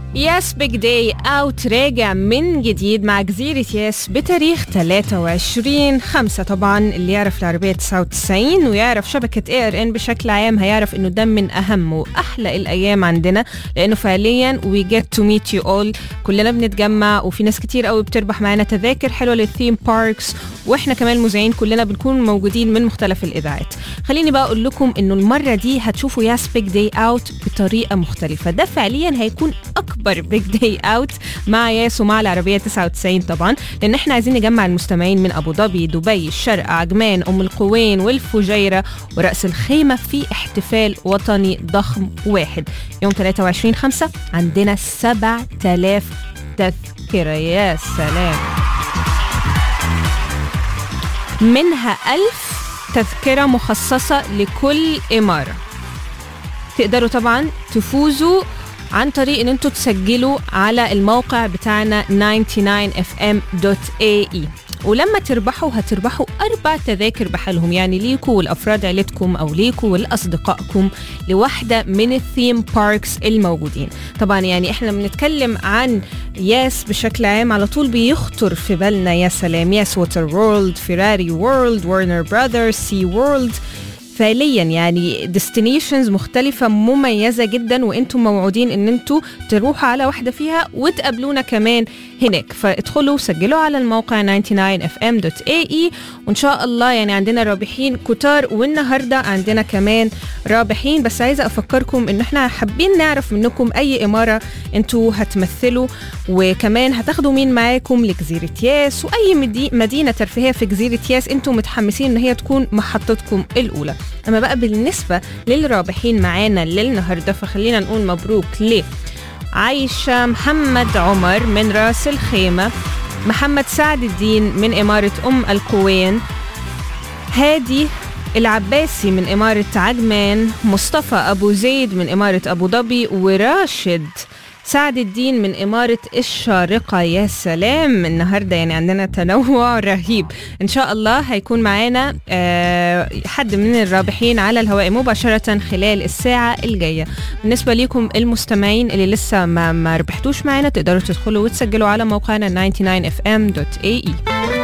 ياس بيج داي اوت راجع من جديد مع جزيرة ياس بتاريخ 23 5 طبعا اللي يعرف العربية 99 ويعرف شبكة اي ار ان بشكل عام هيعرف انه ده من اهم واحلى الايام عندنا لانه فعليا وي جيت تو ميت يو اول كلنا بنتجمع وفي ناس كتير قوي بتربح معانا تذاكر حلوة للثيم باركس واحنا كمان مذيعين كلنا بنكون موجودين من مختلف الاذاعات خليني بقى اقول لكم انه المرة دي هتشوفوا ياس بيج داي اوت بطريقة مختلفة ده فعليا هيكون اكبر بيج داي اوت مع ياس ومع العربيه 99 طبعا لان احنا عايزين نجمع المستمعين من ابو ظبي دبي الشرق عجمان ام القوين والفجيره وراس الخيمه في احتفال وطني ضخم واحد يوم 23 5 عندنا 7000 تذكره يا سلام منها 1000 تذكره مخصصه لكل اماره تقدروا طبعا تفوزوا عن طريق ان انتوا تسجلوا على الموقع بتاعنا 99fm.ae ولما تربحوا هتربحوا أربع تذاكر بحالهم يعني ليكوا والأفراد عيلتكم أو ليكوا ولأصدقائكم لواحدة من الثيم باركس الموجودين طبعا يعني احنا بنتكلم عن ياس بشكل عام على طول بيخطر في بالنا يا سلام ياس ووتر وورلد فيراري وورلد ورنر براذرز سي وورلد فعليا يعني ديستنيشنز مختلفة مميزة جدا وانتم موعودين ان انتوا تروحوا على واحدة فيها وتقابلونا كمان هناك فادخلوا سجلوا على الموقع 99fm.ae وان شاء الله يعني عندنا رابحين كتار والنهاردة عندنا كمان رابحين بس عايزة افكركم ان احنا حابين نعرف منكم اي امارة انتوا هتمثلوا وكمان هتاخدوا مين معاكم لجزيرة ياس واي مدي- مدينة ترفيهية في جزيرة ياس انتوا متحمسين ان هي تكون محطتكم الاولى اما بقى بالنسبة للرابحين معانا للنهاردة فخلينا نقول مبروك ل عايشة محمد عمر من راس الخيمة محمد سعد الدين من إمارة أم القوين هادي العباسي من إمارة عجمان مصطفى أبو زيد من إمارة أبو ظبي وراشد سعد الدين من إمارة الشارقة يا سلام النهاردة يعني عندنا تنوع رهيب إن شاء الله هيكون معانا آه، حد من الرابحين على الهواء مباشرة خلال الساعة الجاية بالنسبة ليكم المستمعين اللي لسه ما, ما ربحتوش معانا تقدروا تدخلوا وتسجلوا على موقعنا 99fm.ae